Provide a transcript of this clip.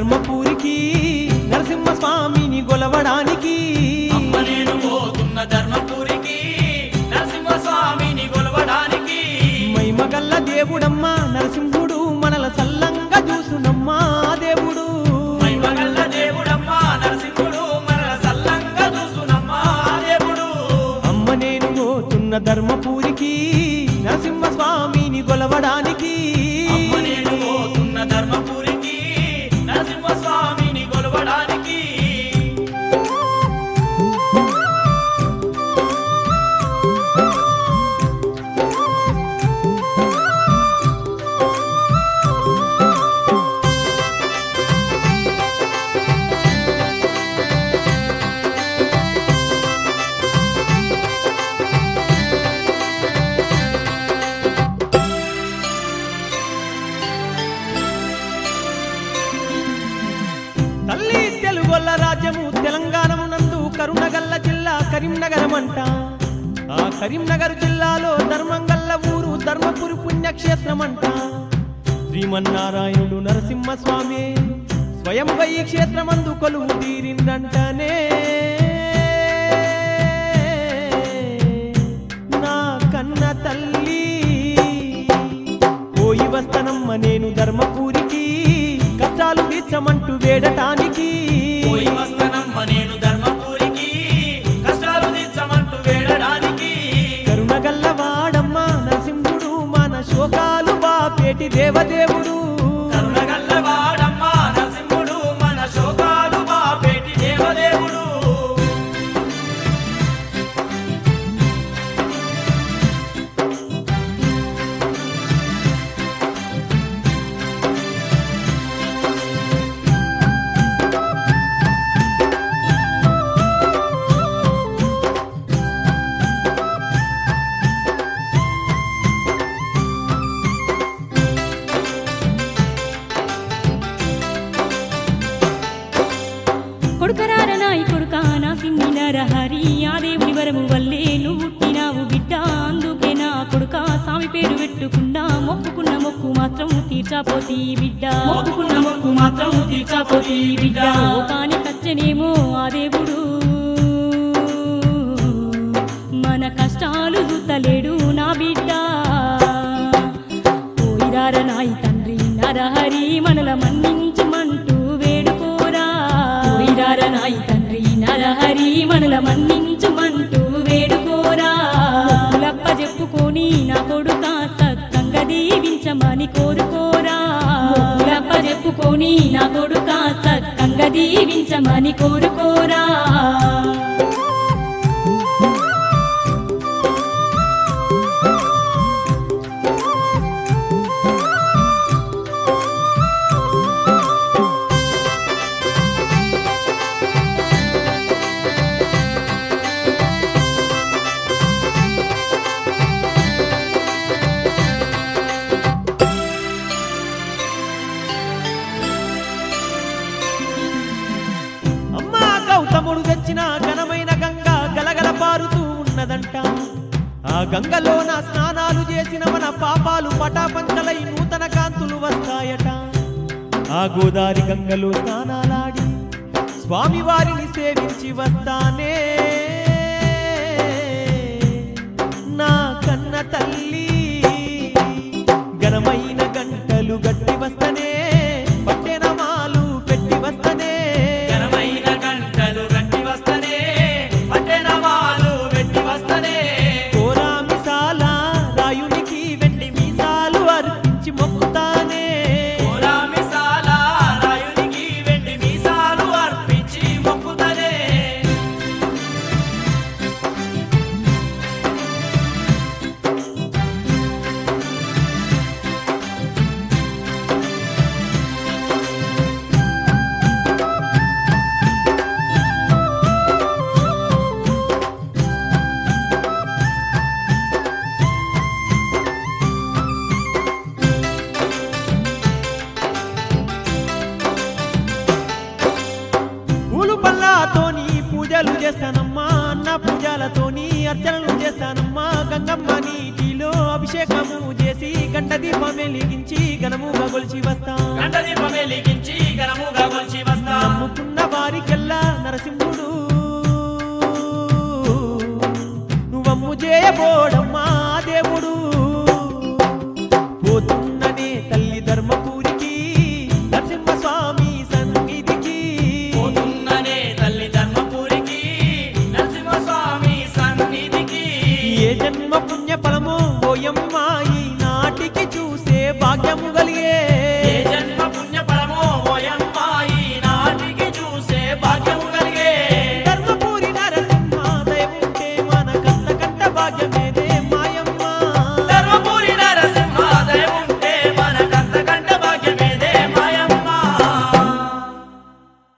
ధర్మపురికి నరసింహ స్వామిని గొలవడానికి అమ్మ నేను పోతున్న ధర్మపురికి నరసింహస్వామిని కొలవడానికి మైమగల్ల దేవుడమ్మ నరసింహుడు మనల సల్లంగా చూసునమ్మా దేవుడు మహిమగల్ల దేవుడమ్మా నరసింహుడు మనల సల్లంగా చూసునమ్మా దేవుడు అమ్మ నేను పోతున్న ధర్మపురికి నరసింహ స్వామిని గొలవడానికి అమ్మ నేను పోతున్న ధర్మపురికి నరసింహస్వామిని కొలవడానికి తల్లి తెలుగొల్ల రాజ్యము తెలంగాణమునందు కరుణగల్ల జిల్లా కరీంనగరమంట ఆ కరీంనగర్ జిల్లాలో ధర్మంగల్ల ఊరు ధర్మపురి పుణ్యక్షేత్రమంట శ్రీమన్నారాయణుడు నరసింహస్వామి స్వయంగా ఈ క్షేత్రమందు కొలువు తీరిందంటనే నా కన్న తల్లి పోయి వస్తనమ్మ నేను ధర్మపురికి కష్టాలు తీర్చమంటూ వేడటానికి పోయి వస్తనమ్మ నేను ధర్మపురికి కష్టాలు తీర్చమంటూ వేడడానికి కరుణగల్ల వాడమ్మ నరసింహుడు మన శోకాలు బాపేటి దేవదేవుడు కరుణగల్ల వాడమ్మా నరసింహుడు మన శోకాలు బాపేటి దేవదేవుడు కొడుకరార నాయి కొడుక నా సిన్ని నరహరి ఆ దేవుని వరము వల్లే నువ్వు పుట్టినావు బిడ్డ అందుకే నా కొడుక స్వామి పేరు పెట్టుకున్నా మొక్కుకున్న మొక్కు మాత్రం తీర్చాపోతి బిడ్డ మొక్కుకున్న మొక్కు మాత్రం తీర్చాపోతి బిడ్డ కాని కచ్చనేమో ఆ దేవుడు మన కష్టాలు చూతలేడు నా బిడ్డ పోయిరార నాయి తండ్రి నరహరి మనల మన్నించమంటూ వేడుకోరా పోయిరార నాయి తండ్రి నరహరి మనల మన్నించమంటూ వేడుకోరా లప్ప చెప్పుకొని నా కొడుక సత్తంగా దీవించమని కోరుకోరా లప్ప చెప్పుకొని నా కొడుక సత్తంగా దీవించమని కోరుకోరా అమ్మా గౌతముడు తెచ్చిన ఘనమైన గంగ గలగల పారుతూ ఉన్నదంట ఆ గంగలో నా స్నానాలు చేసిన మన పాపాలు పటాపంచలై నూతన కాంతులు వస్తాయట ఆ గోదారి గంగలో స్నానాలాడి స్వామి వారిని సేవించి వస్తానే నా కన్న తల్లి ఘనమైన గంటలు గట్టి వస్తనే పట్టెనమాలు పెట్టి వస్తనే ఘనమైన గంటలు గట్టి వస్తనే పట్టెనమాలు వెట్టి వస్తనే కోరా మిసాల రాయునికి వెండి మీసాలు అర్పించి మొక్కుతానే కోరా మిసాల రాయునికి వెండి మీసాలు అర్పించి మొక్కుతనే పూలు పళ్ళతోని పూజలు చేస్తానమ్మా అన్న పూజలతోని అర్చనలు చేస్తానమ్మా గంగమ్మ నీటిలో అభిషేకము చేసి గంట దీపం వెలిగించి ఘనముగా గొలిచి వస్తా గంట దీపం వెలిగించి ఘనముగా కొలిచి నమ్ముకున్న వారికెల్లా నరసింహుడు నువ్వమ్ము చేయబోడం